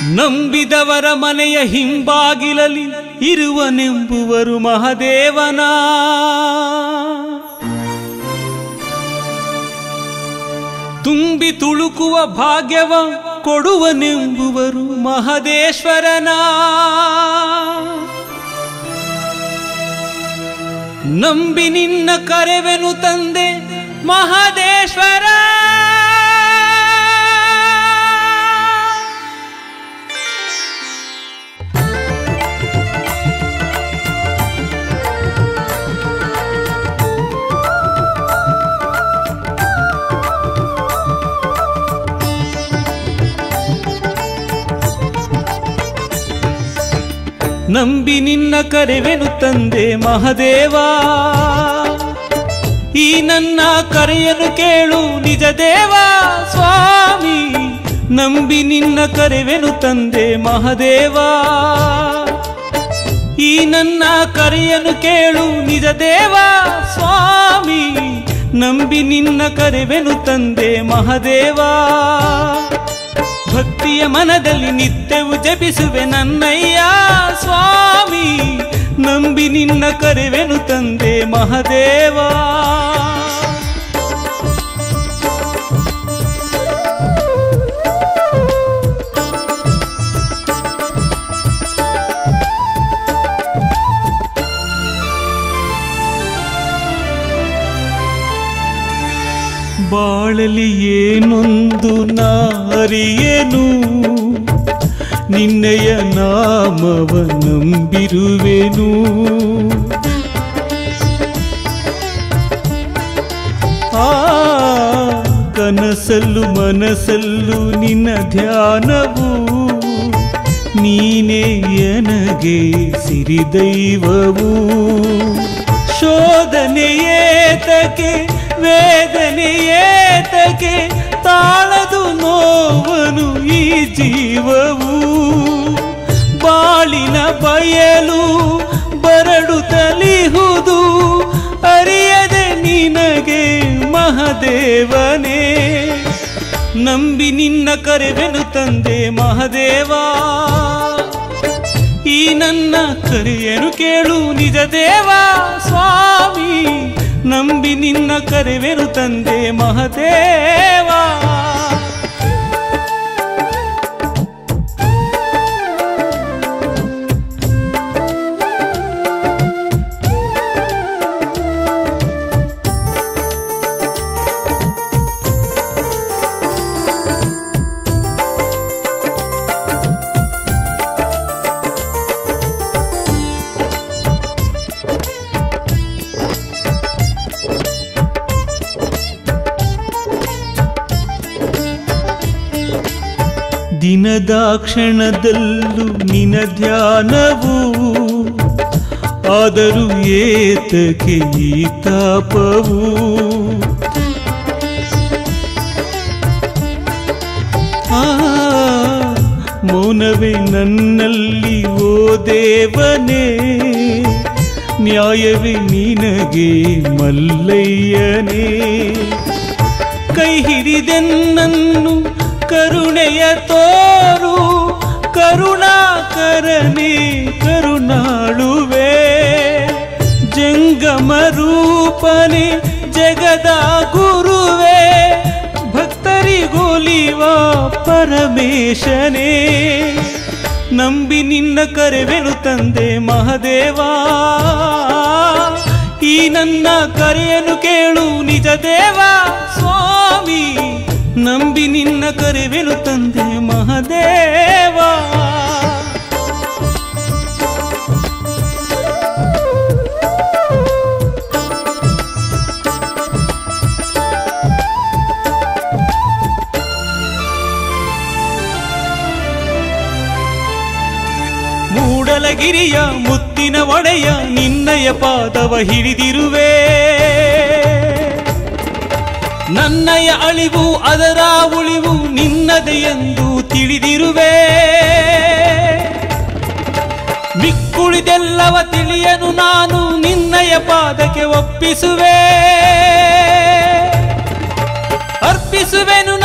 ನಂಬಿದವರ ಮನೆಯ ಹಿಂಬಾಗಿಲಲಿ ಇರುವನೆಂಬುವರು ಮಹದೇವನ ತುಂಬಿ ತುಳುಕುವ ಭಾಗ್ಯವ ಕೊಡುವನೆಂಬುವರು ಮಹದೇಶ್ವರನ ನಂಬಿ ನಿನ್ನ ಕರೆವೆನು ತಂದೆ ಮಹದೇಶ್ವರ ನಂಬಿ ನಿನ್ನ ಕರೆವೆನು ತಂದೆ ಮಹದೇವ ಈ ನನ್ನ ಕರೆಯನ್ನು ಕೇಳು ನಿಜ ದೇವ ಸ್ವಾಮಿ ನಂಬಿ ನಿನ್ನ ಕರೆವೆನು ತಂದೆ ಮಹದೇವ ಈ ನನ್ನ ಕರೆಯನ್ನು ಕೇಳು ನಿಜ ದೇವ ಸ್ವಾಮಿ ನಂಬಿ ನಿನ್ನ ಕರೆವೆನು ತಂದೆ ಮಹದೇವ ಭಕ್ತಿಯ ಮನದಲ್ಲಿ ನಿತ್ಯವೂ ಜಪಿಸುವೆ ನನ್ನಯ್ಯ ಸ್ವಾಮಿ ನಂಬಿ ನಿನ್ನ ಕರೆವೆನು ತಂದೆ ಮಹದೇವ ಬಾಳಲಿ ಏನೊಂದು ನಾರಿಯೇನು ನಿನ್ನಯ ನಾಮವ ನಂಬಿರುವೆನು ಆ ಕನಸಲ್ಲು ಮನಸ್ಸಲ್ಲು ನಿನ್ನ ಧ್ಯಾನವು ನೀನೇ ಎನಗೆ ಸಿರಿದೈವವು ಶೋಧನೆಯೇತಕ್ಕೆ ವೇದನೆಯೇತಕ್ಕೆ ತಾಳದು ನೋವನು ಈ ಜೀವವು ಬಾಳಿನ ಬಯಲು ಬರಡು ತಲಿಹುದು ಅರಿಯದೆ ನಿನಗೆ ಮಹದೇವನೇ ನಂಬಿ ನಿನ್ನ ಕರೆವೆನು ತಂದೆ ಮಹದೇವ ಈ ನನ್ನ ಕರೆಯನು ಕೇಳು ನಿಜ ದೇವ ಸ್ವಾಮಿ ನಂಬಿ ನಿನ್ನ ಕರೆವೆನು ತಂದೆ ಮಹದೇವ ದಿನದ ಕ್ಷಣದಲ್ಲೂ ನಿನ ಧ್ಯಾನವು ಆದರೂ ಏತಕ್ಕೆ ಈ ತಾಪವು ಆ ಮೌನವೇ ನನ್ನಲ್ಲಿ ಓ ದೇವನೇ ನ್ಯಾಯವೇ ನಿನಗೆ ಮಲ್ಲಯ್ಯನೇ ಕೈ ಹಿಡಿದೆನ್ನನ್ನು ಕರುಣೆಯ ತೋರು ಕರುಣಾಕರನೇ ಕರುಣಾಳುವೆ ಜಂಗಮ ರೂಪನೆ ಜಗದ ಗುರುವೆ ಭಕ್ತರಿಗೋಲಿವ ಪರಮೇಶನೇ ನಂಬಿ ನಿನ್ನ ಕರೆವೆನು ತಂದೆ ಮಹದೇವ ಈ ನನ್ನ ಕರೆಯನ್ನು ಕೇಳು ನಿಜ ದೇವ ಸ್ವಾಮಿ ನಂಬಿ ನಿನ್ನ ಕರೆವೆನು ತಂದೆ ಮಹದೇವ ಮೂಡಲಗಿರಿಯ ಮುತ್ತಿನ ಒಡೆಯ ನಿನ್ನಯ ಪಾದವ ಹಿಡಿದಿರುವೆ ನನ್ನಯ ಅಳಿವು ಅದರ ಉಳಿವು ನಿನ್ನದೆ ಎಂದು ತಿಳಿದಿರುವೆ ಮಿಕ್ಕುಳಿದೆಲ್ಲವ ತಿಳಿಯನು ನಾನು ನಿನ್ನಯ ಪಾದಕ್ಕೆ ಒಪ್ಪಿಸುವೆ ಅರ್ಪಿಸುವೆನು